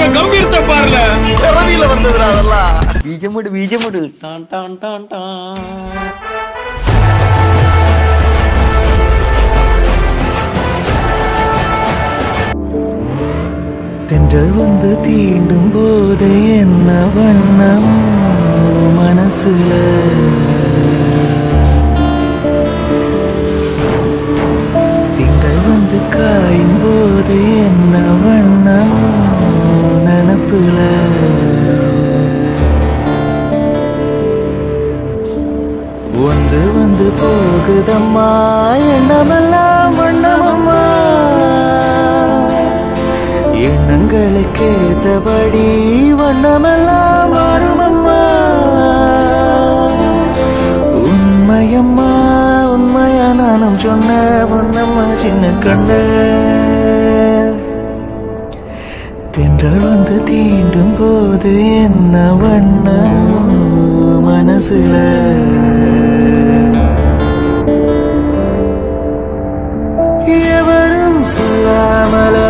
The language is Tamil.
பாட்டுல கம்பீரத்தை பாருல பிறவியில வந்ததுடா அதெல்லாம் பீஜமுடு பீஜமுடு டான் டான் டான் டான் தென்றல் வந்து தீண்டும் போது என்ன வண்ணமோ மனசுல திங்கள் வந்து காயும் போது என்ன வண்ணமோ நினப்புல வந்து வந்து போகுதம்மா எண்ணமெல்லாம் வண்ணமம்மா எண்ணங்களுக்கு ஏத்தபடி வண்ணமெல்லாம் மாறுமம்மா உண்மையம்மா உண்மையா நானும் சொன்ன பொன்னம்மா சின்ன கண்ண தென்றல் வந்து தீண்டும் போது என்ன வண்ணமோ மனசுல எவரும் சொல்லாமல